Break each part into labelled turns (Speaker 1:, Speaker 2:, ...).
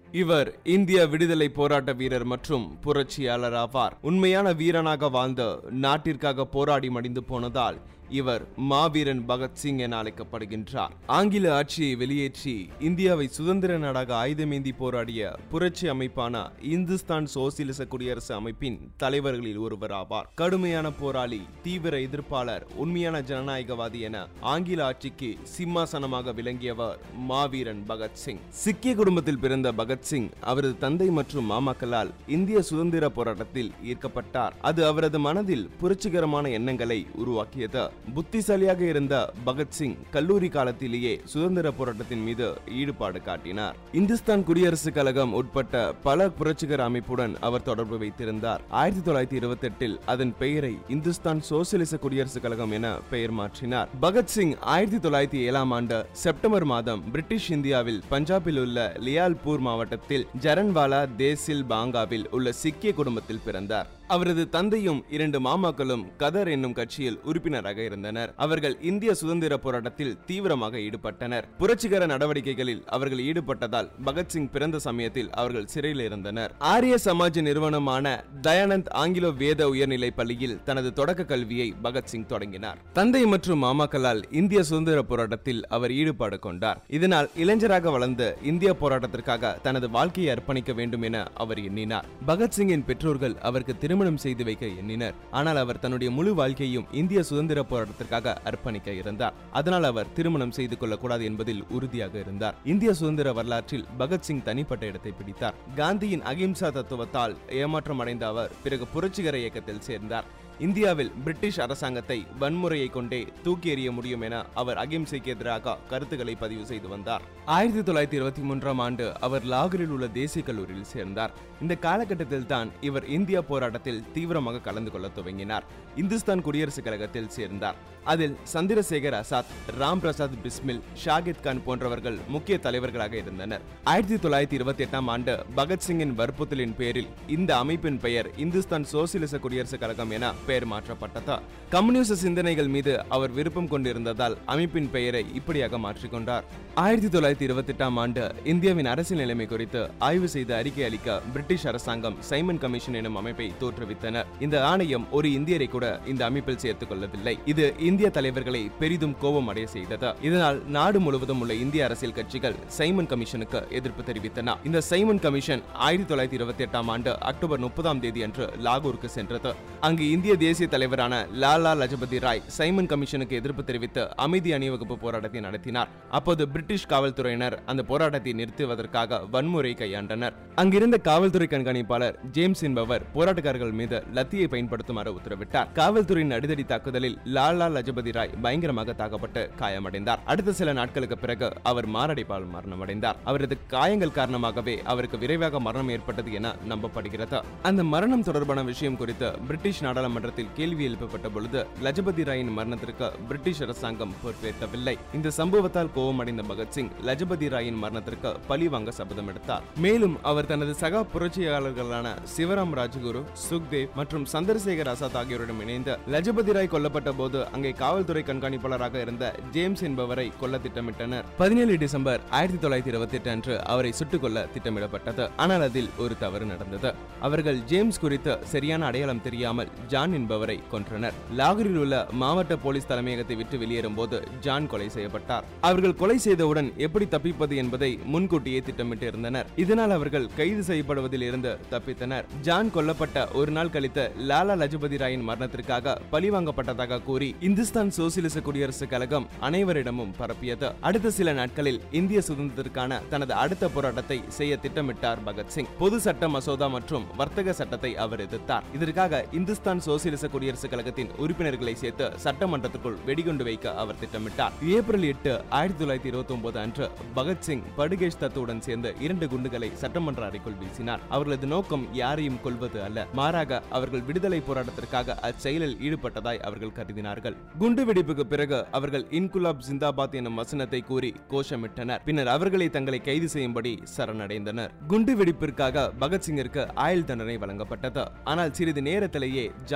Speaker 1: இவர் இந்திய விடுதலை போராட்ட வீரர் மற்றும் புரட்சியாளர் ஆவார் உண்மையான வீரனாக வாழ்ந்து நாட்டிற்காக போராடி மடிந்து போனதால் இவர் மாவீரன் பகத்சிங் என அழைக்கப்படுகின்றார் ஆங்கில ஆட்சியை வெளியேற்றி இந்தியாவை சுதந்திர நாடாக ஆயுதமேந்தி போராடிய புரட்சி அமைப்பான இந்துஸ்தான் சோசியலிச குடியரசு அமைப்பின் தலைவர்களில் ஒருவர் ஆவார் கடுமையான போராளி தீவிர எதிர்ப்பாளர் உண்மையான ஜனநாயகவாதி என ஆங்கில ஆட்சிக்கு சிம்மாசனமாக விளங்கியவர் மாவீரன் பகத்சிங் சிக்கிய குடும்பத்தில் பிறந்த பகத்சிங் அவரது தந்தை மற்றும் மாமாக்களால் இந்திய சுதந்திர போராட்டத்தில் ஈர்க்கப்பட்டார் அது அவரது மனதில் புரட்சிகரமான எண்ணங்களை உருவாக்கியது புத்திசாலியாக இருந்த பகத்சிங் கல்லூரி காலத்திலேயே சுதந்திர போராட்டத்தின் மீது ஈடுபாடு காட்டினார் இந்துஸ்தான் குடியரசுக் கழகம் உட்பட்ட பல புரட்சிகர அமைப்புடன் அவர் தொடர்பு வைத்திருந்தார் ஆயிரத்தி தொள்ளாயிரத்தி இருபத்தி எட்டில் அதன் பெயரை இந்துஸ்தான் சோசியலிச குடியரசுக் கழகம் என பெயர் மாற்றினார் பகத்சிங் ஆயிரத்தி தொள்ளாயிரத்தி ஏழாம் ஆண்டு செப்டம்பர் மாதம் பிரிட்டிஷ் இந்தியாவில் பஞ்சாபில் உள்ள லியால்பூர் மாவட்டத்தில் ஜரன்வாலா தேசில் பாங்காவில் உள்ள சிக்கிய குடும்பத்தில் பிறந்தார் அவரது தந்தையும் இரண்டு மாமாக்களும் கதர் என்னும் கட்சியில் உறுப்பினராக இருந்தனர் அவர்கள் இந்திய சுதந்திர போராட்டத்தில் தீவிரமாக ஈடுபட்டனர் புரட்சிகர நடவடிக்கைகளில் அவர்கள் ஈடுபட்டதால் பகத்சிங் பிறந்த சமயத்தில் அவர்கள் சிறையில் இருந்தனர் ஆரிய சமாஜ் நிறுவனமான தயானந்த் ஆங்கிலோ வேத உயர்நிலை பள்ளியில் தனது தொடக்க கல்வியை பகத்சிங் தொடங்கினார் தந்தை மற்றும் மாமாக்களால் இந்திய சுதந்திர போராட்டத்தில் அவர் ஈடுபாடு கொண்டார் இதனால் இளைஞராக வளர்ந்து இந்திய போராட்டத்திற்காக தனது வாழ்க்கையை அர்ப்பணிக்க வேண்டும் என அவர் எண்ணினார் பகத்சிங்கின் பெற்றோர்கள் அவருக்கு திருமணம் செய்து வைக்க எண்ணினர் ஆனால் அவர் தன்னுடைய முழு வாழ்க்கையும் இந்திய சுதந்திர போராட்டத்திற்காக அர்ப்பணிக்க இருந்தார் அதனால் அவர் திருமணம் செய்து கொள்ளக்கூடாது என்பதில் உறுதியாக இருந்தார் இந்திய சுதந்திர வரலாற்றில் பகத்சிங் தனிப்பட்ட இடத்தை பிடித்தார் காந்தியின் அகிம்சா தத்துவத்தால் ஏமாற்றம் அடைந்த அவர் பிறகு புரட்சிகர இயக்கத்தில் சேர்ந்தார் இந்தியாவில் பிரிட்டிஷ் அரசாங்கத்தை வன்முறையை கொண்டே தூக்கி எறிய முடியும் என அவர் அகிம்சைக்கு எதிராக கருத்துக்களை பதிவு செய்து வந்தார் ஆயிரத்தி தொள்ளாயிரத்தி இருபத்தி மூன்றாம் ஆண்டு அவர் லாகூரில் உள்ள தேசிய கல்லூரியில் சேர்ந்தார் இந்த காலகட்டத்தில் தான் இவர் இந்திய போராட்டத்தில் தீவிரமாக கலந்து கொள்ள துவங்கினார் இந்துஸ்தான் குடியரசுக் கழகத்தில் சேர்ந்தார் அதில் சந்திரசேகர் ஆசாத் ராம் பிரசாத் பிஸ்மில் ஷாகித் கான் போன்றவர்கள் முக்கிய தலைவர்களாக இருந்தனர் ஆயிரத்தி தொள்ளாயிரத்தி இருபத்தி எட்டாம் ஆண்டு பகத்சிங்கின் வற்புறுத்தலின் பேரில் இந்த அமைப்பின் பெயர் இந்துஸ்தான் சோசியலிச குடியரசுக் கழகம் என பெயர் மாற்றப்பட்டது கம்யூனிஸ்ட் சிந்தனைகள் மீது அவர் விருப்பம் கொண்டிருந்ததால் அமைப்பின் பெயரை இப்படியாக மாற்றிக்கொண்டார் ஆயிரத்தி தொள்ளாயிரத்தி இருபத்தி எட்டாம் ஆண்டு இந்தியாவின் அரசியல் நிலைமை குறித்து ஆய்வு செய்து அறிக்கை அளிக்க பிரிட்டிஷ் அரசாங்கம் சைமன் கமிஷன் எனும் அமைப்பை தோற்றுவித்தனர் இந்த ஆணையம் ஒரு இந்தியரை கூட இந்த அமைப்பில் சேர்த்துக் கொள்ளவில்லை இது இந்திய தலைவர்களை பெரிதும் கோபம் அடைய செய்தது இதனால் நாடு முழுவதும் உள்ள இந்திய அரசியல் கட்சிகள் சைமன் கமிஷனுக்கு எதிர்ப்பு தெரிவித்தன இந்த சைமன் கமிஷன் ஆயிரத்தி தொள்ளாயிரத்தி இருபத்தி எட்டாம் ஆண்டு அக்டோபர் முப்பதாம் தேதி அன்று லாகூருக்கு சென்றது அங்கு இந்திய தேசிய தலைவரான லாலா லஜபதி ராய் சைமன் கமிஷனுக்கு எதிர்ப்பு தெரிவித்து அமைதி அணிவகுப்பு போராட்டத்தை நடத்தினார் அப்போது பிரிட்டிஷ் காவல்துறையினர் அந்த போராட்டத்தை நிறுத்துவதற்காக வன்முறை கையாண்டனர் அங்கிருந்த காவல்துறை கண்காணிப்பாளர் ஜேம்ஸ் என்பவர் போராட்டக்காரர்கள் மீது லத்தியை பயன்படுத்துமாறு உத்தரவிட்டார் காவல்துறையின் அடிதடி தாக்குதலில் லாலா லஜபதி ராய் பயங்கரமாக தாக்கப்பட்டு காயமடைந்தார் அடுத்த சில நாட்களுக்கு பிறகு அவர் மாரடைப்பால் மரணமடைந்தார் அவரது காயங்கள் காரணமாகவே அவருக்கு விரைவாக மரணம் ஏற்பட்டது என நம்பப்படுகிறது அந்த மரணம் தொடர்பான விஷயம் குறித்து பிரிட்டிஷ் நாடாளுமன்றத்தில் கேள்வி எழுப்பப்பட்ட பொழுது லஜபதி ராயின் மரணத்திற்கு பிரிட்டிஷ் அரசாங்கம் பொறுப்பேற்கவில்லை இந்த சம்பவத்தால் கோபமடைந்த பகத்சிங் லஜபதி ராயின் மரணத்திற்கு பழி வாங்க சபதம் எடுத்தார் மேலும் அவர் தனது சக புரட்சியாளர்களான சிவராம் ராஜகுரு சுக்தேவ் மற்றும் சந்திரசேகர் ஆசாத் ஆகியோரிடம் இணைந்து லஜபதி ராய் கொல்லப்பட்ட போது அங்கே காவல்துறை கண்காணிப்பாளராக இருந்த ஜேம்ஸ் என்பவரை கொல்ல திட்டமிட்டனர் பதினேழு டிசம்பர் ஆயிரத்தி தொள்ளாயிரத்தி இருபத்தி எட்டு அன்று அவரை சுட்டுக் கொல்ல திட்டமிடப்பட்டது ஆனால் அதில் ஒரு தவறு நடந்தது அவர்கள் ஜேம்ஸ் குறித்து சரியான அடையாளம் தெரியாமல் ஜான் என்பவரை கொன்றனர் லாகூரில் உள்ள மாவட்ட போலீஸ் தலைமையகத்தை விட்டு வெளியேறும் போது ஜான் கொலை செய்யப்பட்டார் அவர்கள் கொலை செய்தவுடன் எப்படி தப்பிப்பது என்பதை முன்கூட்டியே திட்டமிட்டு இருந்தனர் இதனால் அவர்கள் கைது செய்யப்படுவதில் இருந்து தப்பித்தனர் ஜான் கொல்லப்பட்ட ஒரு நாள் கழித்து லாலா லஜபதி ராயின் மரணத்திற்காக பழிவாங்கப்பட்டதாக கூறி இந்துஸ்தான் சோசியலிச குடியரசுக் கழகம் அனைவரிடமும் பரப்பியது அடுத்த சில நாட்களில் இந்திய சுதந்திரத்திற்கான தனது அடுத்த போராட்டத்தை செய்ய திட்டமிட்டார் பகத்சிங் பொது சட்ட மசோதா மற்றும் வர்த்தக சட்டத்தை அவர் எதிர்த்தார் இதற்காக இந்துஸ்தான் சோசியலிச குடியரசுக் கழகத்தின் உறுப்பினர்களை சேர்த்து சட்டமன்றத்திற்குள் வெடிகுண்டு வைக்க அவர் திட்டமிட்டார் ஏப்ரல் எட்டு ஆயிரத்தி தொள்ளாயிரத்தி இருபத்தி ஒன்பது அன்று பகத்சிங் படுகேஷ் தத்துவுடன் சேர்ந்து இரண்டு குண்டுகளை சட்டமன்ற அறைக்குள் வீசினார் அவர்களது நோக்கம் யாரையும் கொல்வது அல்ல மாறாக அவர்கள் விடுதலை போராட்டத்திற்காக அச்செயலில் ஈடுபட்டதாய் அவர்கள் கருதினார்கள் குண்டு வெடிப்புக்கு பிறகு அவர்கள் இன்குலாப் ஜிந்தாபாத் எனும் வசனத்தை கூறி கோஷமிட்டனர் பின்னர் அவர்களை தங்களை கைது செய்யும்படி சரணடைந்தனர் குண்டு வெடிப்பிற்காக பகத்சிங்கிற்கு ஆயுள் தண்டனை வழங்கப்பட்டது ஆனால் சிறிது நேரத்திலேயே ஜான்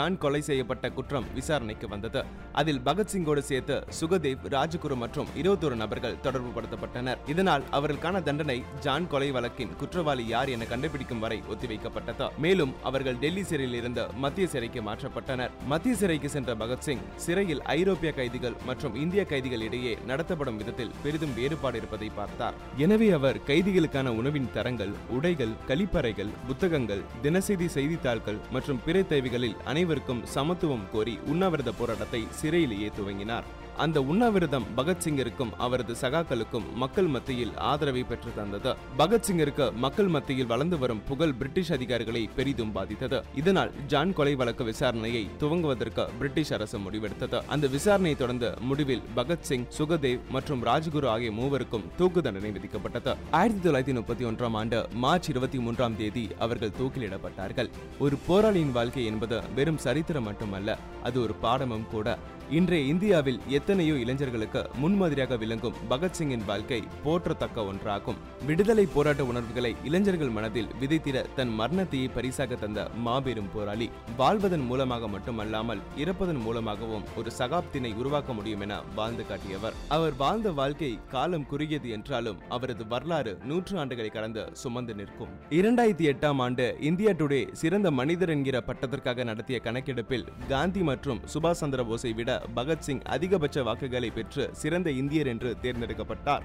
Speaker 1: ஜான் கொலை செய்யப்பட்ட குற்றம் விசாரணைக்கு வந்தது அதில் பகத்சிங்கோடு சேர்த்து சுகதேவ் ராஜகுரு மற்றும் இருபத்தொரு நபர்கள் தொடர்பு படுத்தப்பட்டனர் இதனால் அவர்களுக்கான தண்டனை ஜான் கொலை வழக்கின் குற்றவாளி யார் என கண்டுபிடிக்கும் வரை ஒத்திவைக்கப்பட்டது மேலும் அவர்கள் டெல்லி சிறையில் இருந்து மத்திய சிறைக்கு மாற்றப்பட்டனர் மத்திய சிறைக்கு சென்ற பகத்சிங் சிறையில் ஐரோப்பிய கைதிகள் மற்றும் இந்திய கைதிகள் இடையே நடத்தப்படும் விதத்தில் பெரிதும் வேறுபாடு இருப்பதை பார்த்தார் எனவே அவர் கைதிகளுக்கான உணவின் தரங்கள் உடைகள் கழிப்பறைகள் புத்தகங்கள் தினசரி செய்தித்தாள்கள் மற்றும் பிற தேவைகளில் அனைவருக்கும் சமத்துவம் கோரி உண்ணாவிரத போராட்டத்தை சிறையிலேயே துவங்கினார் அந்த உண்ணாவிரதம் பகத்சிங்கிற்கும் அவரது சகாக்களுக்கும் மக்கள் மத்தியில் ஆதரவை பெற்று தந்தது பகத்சிங்கிற்கு மக்கள் மத்தியில் வளர்ந்து வரும் புகழ் பிரிட்டிஷ் அதிகாரிகளை பெரிதும் பாதித்தது இதனால் ஜான் கொலை வழக்கு விசாரணையை துவங்குவதற்கு பிரிட்டிஷ் அரசு முடிவெடுத்தது அந்த விசாரணையை தொடர்ந்து முடிவில் பகத்சிங் சுகதேவ் மற்றும் ராஜ்குரு ஆகிய மூவருக்கும் தூக்கு தண்டனை விதிக்கப்பட்டது ஆயிரத்தி தொள்ளாயிரத்தி முப்பத்தி ஒன்றாம் ஆண்டு மார்ச் இருபத்தி மூன்றாம் தேதி அவர்கள் தூக்கிலிடப்பட்டார்கள் ஒரு போராளியின் வாழ்க்கை என்பது வெறும் சரித்திரம் மட்டுமல்ல அது ஒரு பாடமும் கூட இன்றைய இந்தியாவில் எத்தனையோ இளைஞர்களுக்கு முன்மாதிரியாக விளங்கும் பகத்சிங்கின் வாழ்க்கை போற்றத்தக்க ஒன்றாகும் விடுதலை போராட்ட உணர்வுகளை இளைஞர்கள் மனதில் விதைத்திட தன் மரணத்தையே பரிசாக தந்த மாபெரும் போராளி வாழ்வதன் மூலமாக மட்டுமல்லாமல் இறப்பதன் மூலமாகவும் ஒரு சகாப்தினை உருவாக்க முடியும் என வாழ்ந்து காட்டியவர் அவர் வாழ்ந்த வாழ்க்கை காலம் குறுகியது என்றாலும் அவரது வரலாறு நூற்று ஆண்டுகளை கடந்து சுமந்து நிற்கும் இரண்டாயிரத்தி எட்டாம் ஆண்டு இந்தியா டுடே சிறந்த மனிதர் என்கிற பட்டத்திற்காக நடத்திய கணக்கெடுப்பில் காந்தி மற்றும் சுபாஷ் சந்திர போஸை விட பகத்சிங் அதிகபட்ச வாக்குகளை பெற்று சிறந்த இந்தியர் என்று தேர்ந்தெடுக்கப்பட்டார்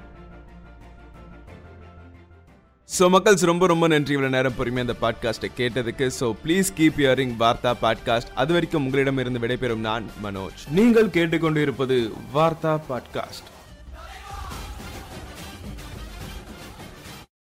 Speaker 1: ஸோ மக்கள்ஸ் ரொம்ப ரொம்ப நன்றி இவ்வளோ நேரம் பொறுமையாக அந்த பாட்காஸ்ட்டை கேட்டதுக்கு so please keep hearing Vartha podcast அது வரைக்கும் உங்களிடமிருந்து விடைபெறும் நான் மனோஜ் நீங்கள் கேட்டுக்கொண்டு இருப்பது வார்த்தா பாட்காஸ்ட்